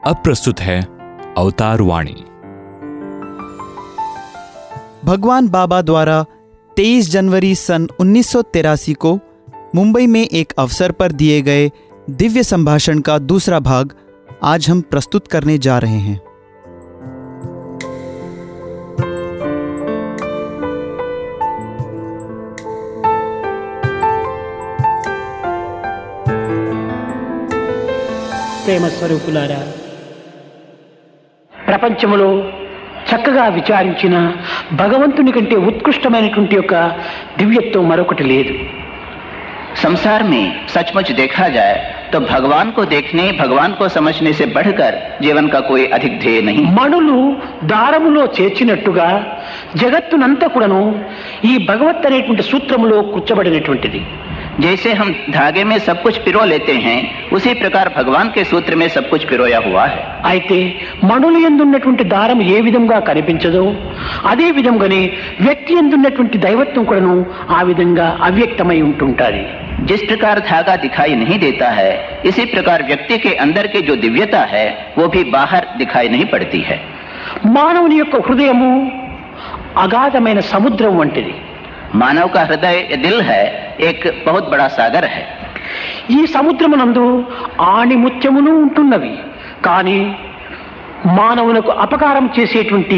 अब प्रस्तुत है अवतार वाणी भगवान बाबा द्वारा 23 जनवरी सन 1983 को मुंबई में एक अवसर पर दिए गए दिव्य संभाषण का दूसरा भाग आज हम प्रस्तुत करने जा रहे हैं ప్రేమ స్వరూపులారా ప్రపంచంలో చక్కగా విచారించిన భగవంతుని కంటే ఉత్కృష్టమైనటువంటి యొక్క దివ్యత్వం మరొకటి లేదు संसार में सचमुच देखा जाए तो भगवान को देखने भगवान को समझने से बढ़कर जीवन का कोई अधिक ध्येय नहीं మణులు దారములో చేర్చినట్టుగా జగత్తునంతా కూడాను ఈ భగవత్ అనేటువంటి సూత్రములో కూర్చబడినటువంటిది जैसे हम धागे में सब कुछ पिरो लेते हैं उसी प्रकार भगवान के सूत्र में सब कुछ पिरोया हुआ है అయితే మణులు ఎందున్నటువంటి దారం ఏ విధంగా కనిపించదో అదే విధంగానే వ్యక్తి ఎందున్నటువంటి దైవత్వం కూడాను ఆ విధంగా అవ్యక్తమై ఉంటుంటాది जिस प्रकार धागा दिखाई नहीं देता है इसी प्रकार व्यक्ति के अंदर की जो दिव्यता है वो भी बाहर दिखाई नहीं पड़ती है మానవుని యొక్క హృదయము అగాధమైన సముద్రం వంటిది मानव का हृदय ये दिल है एक बहुत बड़ा सागर है ఈ సముద్రమునందు ఆణిముత్యములు ఉంటున్నవి కానీ మానవులకు అపకారం చేసేటువంటి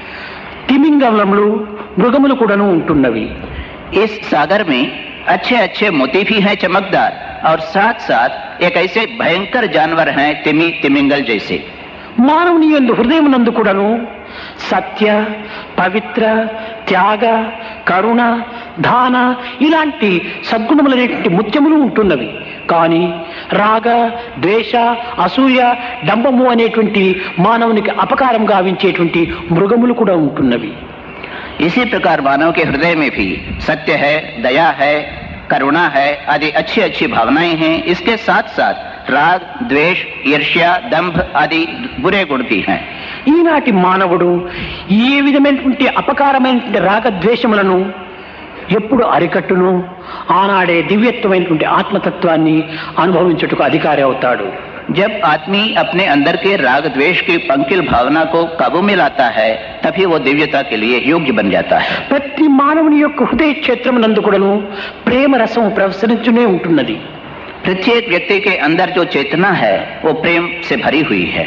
తిమింగలములు మృగములు కూడాను ఉంటున్నవి इस सागर में अच्छे अच्छे मोती भी हैं चमकदार और साथ साथ एक ऐसे भयंकर जानवर हैं तिमी तिमिंगल जैसे మానవుని ఎందు హృదయమునందు కూడాను సత్య పవిత్ర త్యాగ కరుణ దాన ఇలాంటి సద్గుణములనేటువంటి ముత్యములు ఉంటున్నవి కానీ రాగ ద్వేష అసూయ డంబము అనేటువంటి మానవునికి అపకారం గావించేటువంటి మృగములు కూడా ఉంటున్నవి इसी प्रकार मानव के हृदय में भी सत्य है दया है करुणा है आदि अच्छी अच्छी भावनाएं हैं इसके साथ साथ राग द्वेष ईर्ष्या दंभ आदि बुरे गुण भी हैं ఈనాటి మానవుడు ఏ విధమైనటువంటి అపకారమైనటువంటి రాగద్వేషములను ఎప్పుడు అరికట్టును ఆనాడే దివ్యత్వమైనటువంటి ఆత్మతత్వాన్ని అనుభవించుటకు అధికారి అవుతాడు जब आदमी अपने अंदर के राग द्वेष की पंकिल भावना को काबू में लाता है तभी वो दिव्यता के लिए योग्य बन जाता है ప్రతి మానవుని యొక్క హృదయ క్షేత్రమునందు కూడాను ప్రేమ రసం ప్రసరించునే ఉంటున్నది प्रत्येक व्यक्ति के अंदर जो चेतना है वो प्रेम से भरी हुई है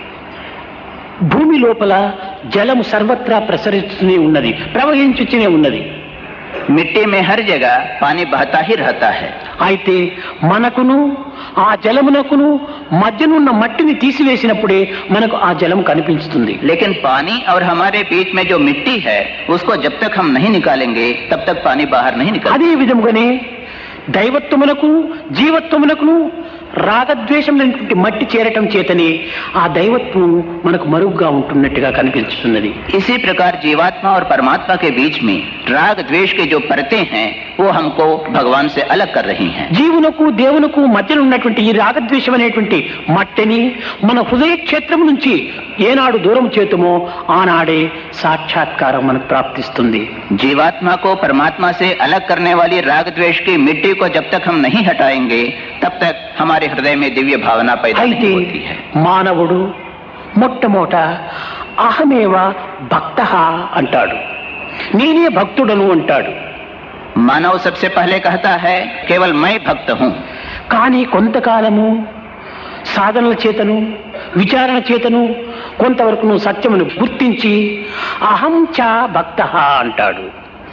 భూమి లోపల జలము సర్వత్రా ప్రసరిస్తూనే ఉన్నది ప్రవహించుతూనే ఉన్నది मिट्टी में हर जगह पानी बहता ही रहता है అయితే మనకును ఆ జలమునకును మధ్యనున్న మట్టిని తీసివేసినప్పుడే మనకు ఆ జలం కనిపిస్తుంది लेकिन पानी और हमारे बीच में जो मिट्टी है उसको जब तक हम नहीं निकालेंगे तब तक पानी बाहर नहीं निकल అదే విధముగానే దైవత్వమునకు జీవత్వమునకును రాగద్వేషములైనటువంటి మట్టి చేరటం చేతనే ఆ దైవత్వం మనకు మరుగుగా ఉంటున్నట్టుగా కనిపిస్తున్నది इसी प्रकार जीवात्मा और परमात्मा के बीच में राग द्वेष के जो परतें हैं वो हमको भगवान से अलग कर रही हैं జీవునకు దేవునకు మధ్యలో ఉన్నటువంటి ఈ రాగద్వేషం అనేటువంటి మట్టిని మన హృదయ క్షేత్రం నుంచి ఏనాడు దూరం చేతుమో ఆనాడే సాక్షాత్కారం మనకు ప్రాప్తిస్తుంది जीवात्मा को परमात्मा से अलग करने वाली राग द्वेष की मिट्टी को जब तक हम नहीं हटाएंगे तब तक हमारे हृदय में दिव्य भावना पैदा అయితే नहीं होती है మానవుడు మొట్టమొదట అహమేవ భక్త అంటాడు నేనే భక్తుడను అంటాడు मानव सबसे पहले कहता है केवल मैं भक्त हूँ కానీ కొంతకాలము సాధనల చేతను విచారణ చేతను కొంతవరకు సత్యమును గుర్తించి అహం చ భక్త అంటాడు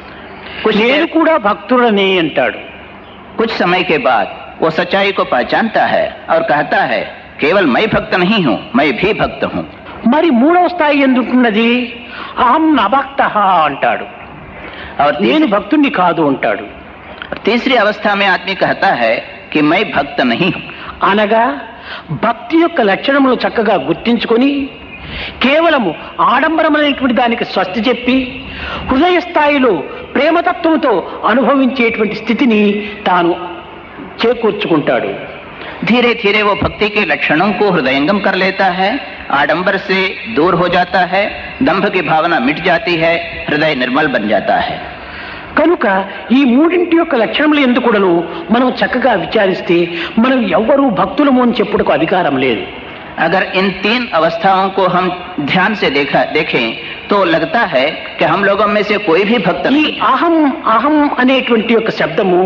నేను కూడా భక్తుడనే అంటాడు कुछ समय के बाद वो सच्चाई को पहचानता है और कहता है केवल मैं भक्त नहीं हूँ मैं भी भक्त हूँ మరి మూడవ స్థాయి ఎందుకున్నది అహం నభక్త అంటాడు और నేను तीस- భక్తుణ్ణి కాదు అంటాడు तीसरी अवस्था में आदमी कहता है कि मैं भक्त नहीं हूँ అనగా భక్తి యొక్క లక్షణములు చక్కగా గుర్తించుకొని కేవలము ఆడంబరమైనటువంటి దానికి స్వస్తి చెప్పి హృదయ స్థాయిలో ప్రేమతత్వంతో అనుభవించేటువంటి స్థితిని తాను చేకూర్చుకుంటాడు धीरे धीरे वो भक्ति के लक्षणों को हृदयंगम कर लेता है आडंबर से दूर हो जाता है दंभ की भावना मिट जाती है हृदय निर्मल बन जाता है కనుక ఈ మూడింటి యొక్క లక్షణములు ఎందుకుడను మనం చక్కగా విచారిస్తే మనం ఎవ్వరూ భక్తులము అని చెప్పుటకు అధికారం లేదు अगर इन तीन अवस्थाओं को हम ध्यान से देखा देखें तो लगता है कि हम लोगों में से कोई भी भक्त ఈ नहीं అహం అహం అనేటువంటి యొక్క శబ్దము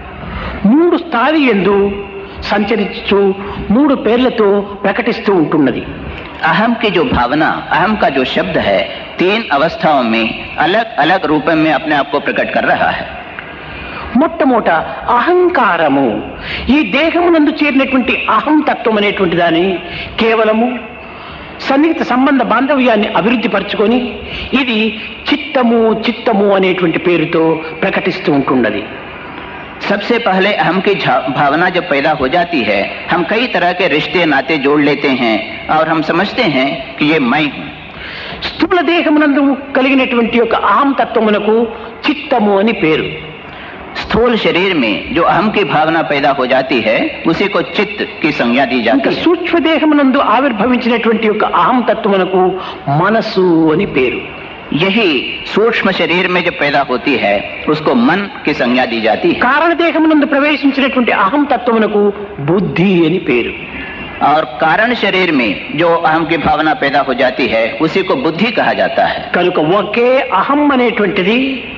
మూడు స్థాయి ఎందు సంచరించు మూడు పేర్లతో ప్రకటిస్తూ ఉంటున్నది अहम की जो भावना अहम का जो शब्द है तीन अवस्थाओं में अलग अलग रूप में अपने आप को प्रकट कर रहा है మొట్టమొదట అహంకారము ఈ దేహమునందు చేరినటువంటి అహం తత్వం అనేటువంటి దాన్ని కేవలము సన్నిహిత సంబంధ బాంధవ్యాన్ని అభివృద్ధి పరచుకొని ఇది చిత్తము చిత్తము అనేటువంటి పేరుతో ప్రకటిస్తూ ఉంటున్నది सबसे पहले अहम की झा- भावना जब पैदा हो जाती है हम कई तरह के रिश्ते नाते जोड़ लेते हैं और हम समझते हैं कि ये मैं हूं స్థూల దేహమునందు కలిగినటువంటి యొక్క అహం తత్వమునకు చిత్తము అని పేరు स्थूल शरीर में जो अहम की भावना पैदा हो जाती है उसी को चित्त की संज्ञा दी ఇంకా जाती है సూక్ష్మ దేహమునందు ఆవిర్భవించినటువంటి యొక్క అహం తత్వమునకు మనస్సు అని పేరు यही सूक्ष्म शरीर में जब पैदा होती है उसको मन की संज्ञा दी जाती है కారణ దేహమునందు ప్రవేశించినటువంటి అహం తత్వమునకు బుద్ధి అని పేరు और कारण शरीर में जो अहम की भावना पैदा हो जाती है उसी को बुद्धि कहा जाता है కనుక ఒకే అహం అనేటువంటిది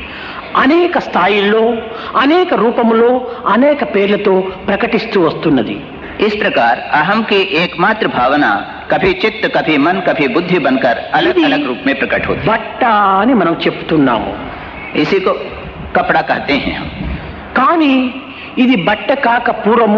అనేక స్థాయిల్లో అనేక రూపములో అనేక పేర్లతో ప్రకటిస్తూ వస్తున్నది इस प्रकार अहम की एकमात्र भावना कभी चित्त कभी मन कभी बुद्धि बनकर अलग अलग रूप में प्रकट होती బట్ట అని మనం చెప్తున్నాము है इसी को कपड़ा कहते हैं हम కానీ ఇది బట్ట కాక పూర్వము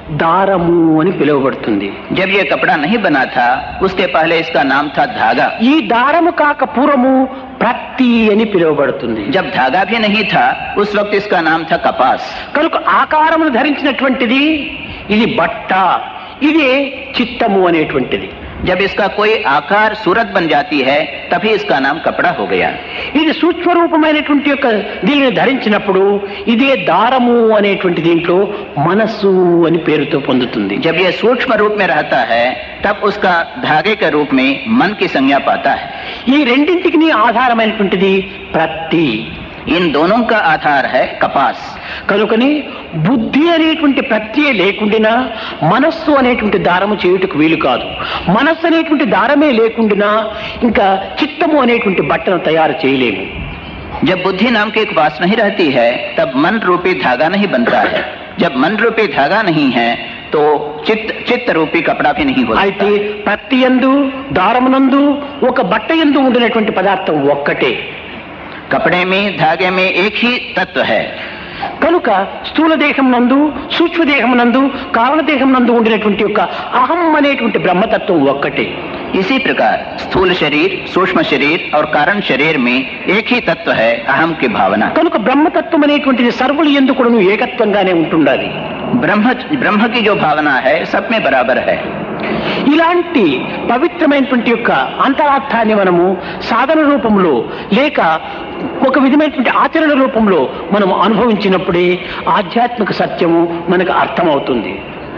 దారము అని పిలువబడుతుంది जब ये कपड़ा नहीं बना था उसके पहले इसका नाम था धागा ఈ దారము కాక పూర్వము ప్రత్తి అని పిలువబడుతుంది जब धागा भी नहीं था उस वक्त इसका नाम था कपास కనుక ఆకారమును ధరించినటువంటిది ఇది బట్ట ఇదే చిత్తము అనేటువంటిది जब इसका कोई आकार सूरत बन जाती है तभी इसका नाम कपड़ा हो गया ఇది సూక్ష్మ రూపమైనటువంటి యొక్క దీనిని ధరించినప్పుడు ఇదే దారము అనేటువంటి దీంట్లో మనస్సు అని పేరుతో పొందుతుంది जब ये सूक्ष्म रूप में रहता है तब उसका धागे के रूप में मन की संज्ञा पाता है ఈ రెండింటికి ఆధారమైనటువంటిది ప్రత్తి इन दोनों का आधार है कपास కనుకని బుద్ధి అనేటువంటి ప్రత్యయ లేకుండినా మనస్సు అనేటువంటి దారము చేయుటకు వీలు కాదు మనస్సు అనేటువంటి దారమే లేకుండినా ఇంకా చిత్తము అనేటువంటి బట్టను తయారు చేయలేము जब बुद्धि नाम की एक वास नहीं रहती है तब मन रूपी धागा नहीं बनता है जब मन रूपी धागा नहीं है तो चित्त चित्त रूपी कपड़ा भी नहीं हो అయితే सकता ప్రతి ఎందు దారమునందు ఒక బట్ట ఎందు ఉండినటువంటి పదార్థం ఒక్కటే कपड़े में धागे में एक ही तत्व है కనుక స్థూల దేహం నందు సూక్ష్మ దేహం నందు కారణ దేహం నందు ఉండినటువంటి యొక్క అహం అనేటువంటి బ్రహ్మతత్వం ఒక్కటే इसी प्रकार स्थूल शरीर सूक्ष्म शरीर और कारण शरीर में एक ही तत्व है अहम की भावना కనుక బ్రహ్మతత్వం అనేటువంటిది సర్వులు ఎందుకు ఏకత్వంగానే ఉంటుండాలి ब्रह्म ब्रह्म की जो भावना है सब में बराबर है ఇలాంటి పవిత్రమైనటువంటి యొక్క అంతరార్థాన్ని మనము సాధన రూపంలో లేక ఒక విధమైనటువంటి ఆచరణ రూపంలో మనం అనుభవించినప్పుడే ఆధ్యాత్మిక సత్యము మనకు అర్థమవుతుంది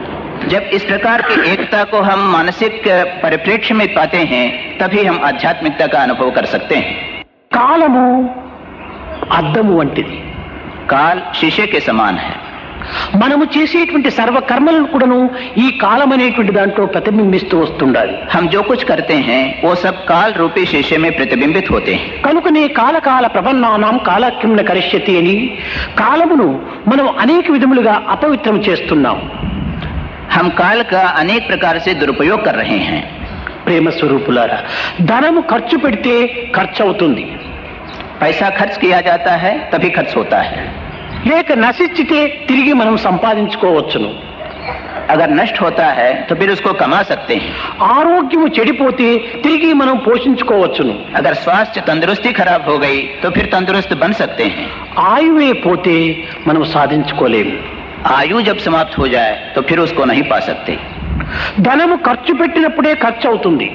जब इस प्रकार की एकता को हम मानसिक परिप्रेक्ष्य में पाते हैं तभी हम आध्यात्मिकता का अनुभव कर सकते हैं కాలము అద్దము వంటిది काल शीशे के समान है మనము చేసేటువంటి సర్వ కర్మలను కూడాను ఈ కాలం అనేటువంటి దాంట్లో ప్రతిబింబిస్తూ వస్తుండాలి हम जो कुछ करते हैं वो सब काल रूपी शीशे में प्रतिबिंबित होते हैं కనుకనే కాలకాల ప్రబన్నానాం కాలక్రమణ కరిష్యతి అని కాలమును మనం అనేక విధములుగా అపవిత్రం చేస్తున్నాం हम काल का अनेक प्रकार से दुरुपयोग कर रहे हैं ప్రేమ స్వరూపులారా ధనము ఖర్చు పెడితే ఖర్చు అవుతుంది पैसा खर्च किया जाता है तभी खर्च होता है లేక నశించితే తిరిగి మనం సంపాదించుకోవచ్చును अगर नष्ट होता है तो फिर उसको कमा सकते हैं ఆరోగ్యము చెడిపోతే తిరిగి మనం పోషించుకోవచ్చును अगर स्वास्थ्य तंदुरुस्ती खराब हो गई तो फिर तंदुरुस्त बन सकते हैं ఆయువే పోతే మనం సాధించుకోలేము आयु जब समाप्त हो जाए तो फिर उसको नहीं पा सकते ధనము ఖర్చు పెట్టినప్పుడే ఖర్చు అవుతుంది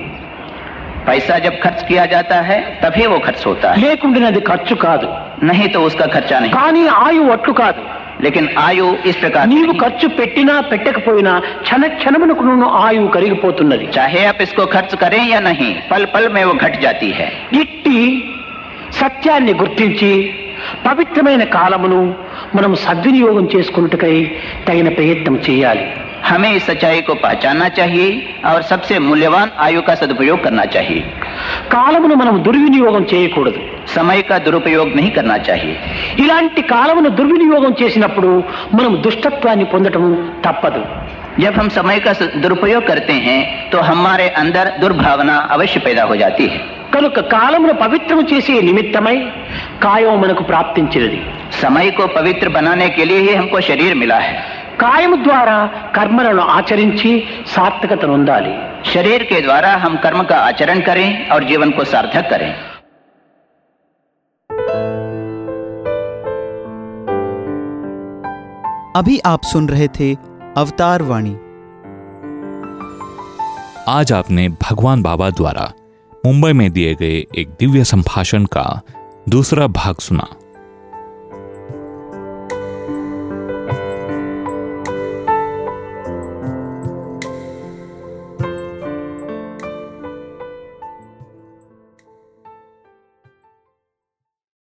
पैसा जब खर्च किया जाता है तभी वो खर्च होता है లేకుంటే అది ఖర్చు కాదు नहीं तो उसका खर्चा नहीं కానీ ఆయువు అట్లు కాదు लेकिन आयु इस प्रकार की నీవు नहीं। ఖర్చు పెట్టినా పెట్టకపోయినా క్షణ క్షణమునకు నువ్వు ఆయువు కరిగిపోతున్నది चाहे आप इसको खर्च करें या नहीं पल पल में वो घट जाती है ఇట్టి సత్యాన్ని గుర్తించి పవిత్రమైన కాలమును మనం సద్వినియోగం చేసుకున్నట్టుకై తగిన ప్రయత్నం చేయాలి हमें इस सच्चाई को पहचानना चाहिए और सबसे मूल्यवान आयु का सदुपयोग करना चाहिए కాలమును మనం దుర్వినియోగం చేయకూడదు समय का दुरुपयोग नहीं करना चाहिए ఇలాంటి కాలమును దుర్వినియోగం చేసినప్పుడు మనం దుష్టత్వాన్ని పొందటం తప్పదు जब हम समय का दुरुपयोग करते हैं तो हमारे अंदर दुर्भावना अवश्य पैदा हो जाती है కనుక కాలమును పవిత్రం చేసే నిమిత్తమై కాయం మనకు ప్రాప్తించినది समय को पवित्र बनाने के लिए ही हमको शरीर मिला है కాయము ద్వారా కర్మలను ఆచరించి సార్థకతను ఉండాలి शरीर के द्वारा हम कर्म का आचरण करें और जीवन को सार्थक करें अभी आप सुन रहे थे अवतार वाणी आज आपने भगवान बाबा द्वारा मुंबई में दिए गए एक दिव्य संभाषण का दूसरा भाग सुना